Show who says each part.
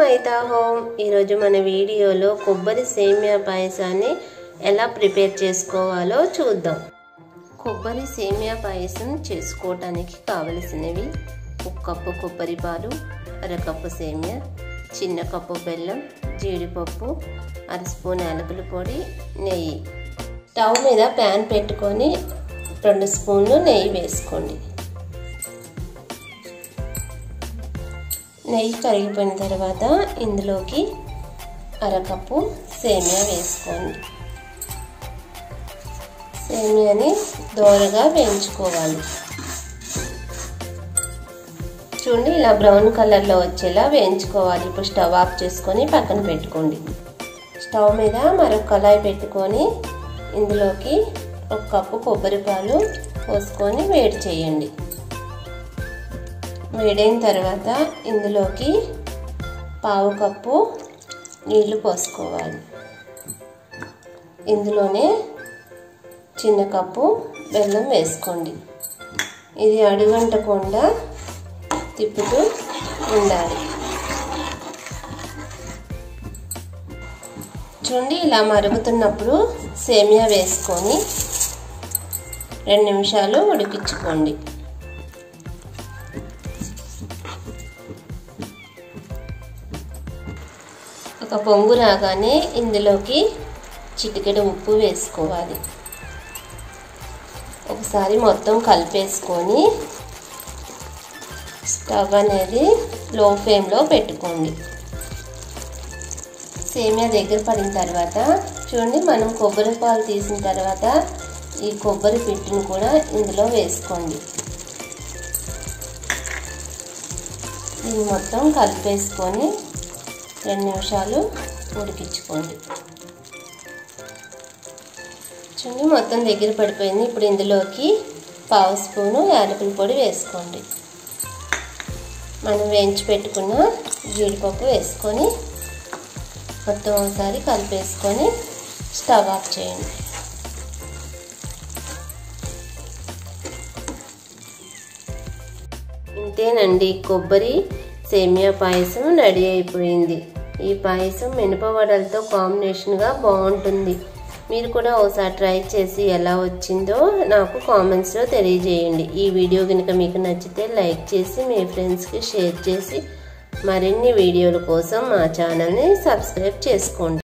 Speaker 1: మైతా home ఈరోజు మన వీడియోలో కొబ్బరి సేమియా పాయసాన్ని ఎలా ప్రిపేర్ చేసుకోవాలో చూద్దాం కొబ్బరి సేమియా పాయసం చేసుకోవటానికి కావలసినవి ఒక కప్పు కొబ్బరి పాలు అరకప్పు సేమియా చిన్న కప్పు బెల్లం జీడిపప్పు అర స్పూన్ యాలకుల పొడి నెయ్యి స్టవ్ మీద ప్యాన్ పెట్టుకొని రెండు స్పూన్లు నెయ్యి వేసుకోండి నెయ్యి కరిగిపోయిన తర్వాత ఇందులోకి అరకప్పు సేమియా వేసుకోండి సేమియాని దోరగా వేయించుకోవాలి చూడండి ఇలా బ్రౌన్ కలర్లో వచ్చేలా వేయించుకోవాలి ఇప్పుడు స్టవ్ ఆఫ్ చేసుకొని పక్కన పెట్టుకోండి స్టవ్ మీద మరొక కళాయి పెట్టుకొని ఇందులోకి ఒక కప్పు కొబ్బరి పాలు పోసుకొని వేడి చేయండి వేడైన తర్వాత ఇందులోకి పావు కప్పు నీళ్లు పోసుకోవాలి ఇందులోనే చిన్న కప్పు బెల్లం వేసుకోండి ఇది అడుగంటకుండా తిప్పుతూ ఉండాలి చూడండి ఇలా మరుగుతున్నప్పుడు సేమియా వేసుకొని రెండు నిమిషాలు ఉడికించుకోండి ఒక పొంగు రాగానే ఇందులోకి చిటికెడు ఉప్పు వేసుకోవాలి ఒకసారి మొత్తం కలిపేసుకొని స్టవ్ అనేది లో ఫ్లేమ్లో పెట్టుకోండి సేమియా దగ్గర పడిన తర్వాత చూడండి మనం కొబ్బరి పాలు తీసిన తర్వాత ఈ కొబ్బరి పిట్టును కూడా ఇందులో వేసుకోండి దీన్ని మొత్తం కలిపేసుకొని రెండు నిమిషాలు ఉడికించుకోండి చూడండి మొత్తం దగ్గర పడిపోయింది ఇప్పుడు ఇందులోకి పావు స్పూను యాలకుల పొడి వేసుకోండి మనం వేయించి పెట్టుకున్న జీడిపప్పు వేసుకొని మొత్తం ఒకసారి కలిపేసుకొని స్టవ్ ఆఫ్ చేయండి ఇంతేనండి కొబ్బరి సేమియా పాయసం రెడీ అయిపోయింది ఈ పాయసం మినపవడలతో కాంబినేషన్గా బాగుంటుంది మీరు కూడా ఒకసారి ట్రై చేసి ఎలా వచ్చిందో నాకు కామెంట్స్లో తెలియజేయండి ఈ వీడియో కనుక మీకు నచ్చితే లైక్ చేసి మీ ఫ్రెండ్స్కి షేర్ చేసి మరిన్ని వీడియోల కోసం మా ఛానల్ని సబ్స్క్రైబ్ చేసుకోండి